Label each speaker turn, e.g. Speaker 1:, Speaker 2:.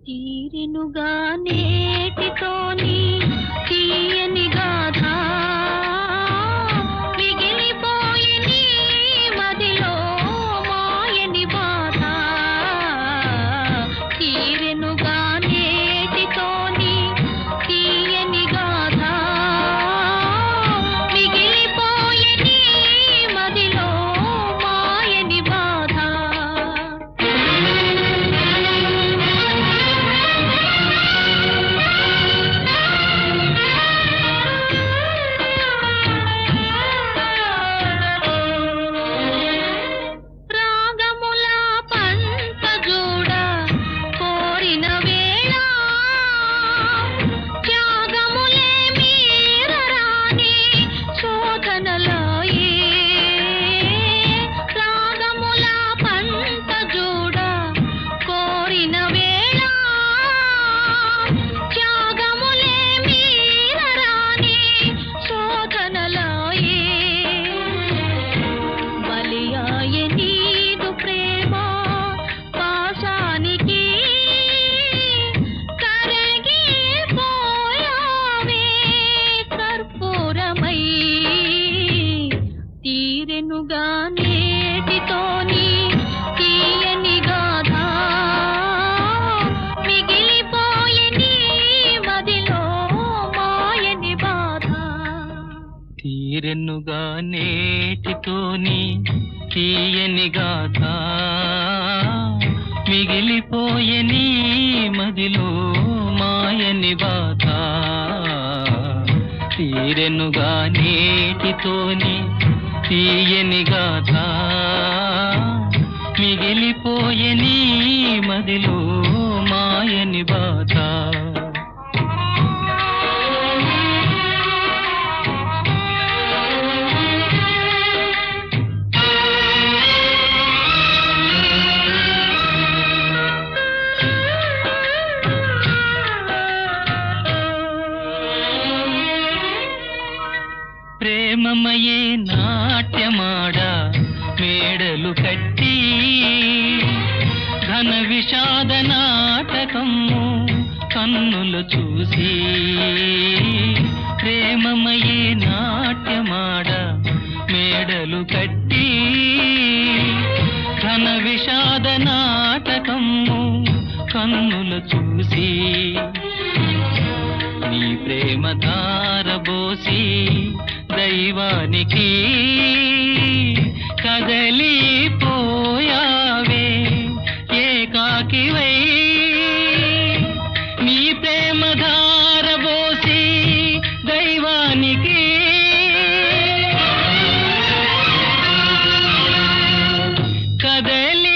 Speaker 1: తీరెనుగా నేటితోని తీయని గాథ మిగిలిపోయి నీ మదిలో మాయని బాధ తీరెనుగా నేటితోని తీయని గాథ మిగిలిపోయి నీ మదిలో మాయని బాధ రాగముల పంచజూడ కోరిన వేళ త్యాగములే మీరరాని శోధనలాయే రాగముల పంచజూడ కోరిన వేళ త్యాగములే మీరరాని శోధనలాయే బలియాయ నీదు ప్రేమ పాశానికి కరగి పోయావే కర్పూరమై తీరెనుగా నేటితోని తీయని గాథ మిగిలిపోయే నీ మదిలో మాయని బాధ
Speaker 2: తీరెన్నుగా నేటితోని తీయని గాథ మిగిలిపోయే నీ మదిలో మాయని బాధ తీరెన్నుగా నేటితోని తీయని గాథ మిగిలిపోయే నీ మదిలో మాయని బాధ ప్రేమమయే నాట్యమాడ మేడలు కట్టి ఘన విషాద నాటకము కన్నులు చూసి ప్రేమమయే నాట్యమాడ మేడలు కట్టి ఘన విషాద నాటకము కన్నులు చూసి నీ ప్రేమ ధారబోసి దైవానికి కదలిపోయావే ఏకాకివై నీ ప్రేమ ధారబోసి దైవానికి కదలి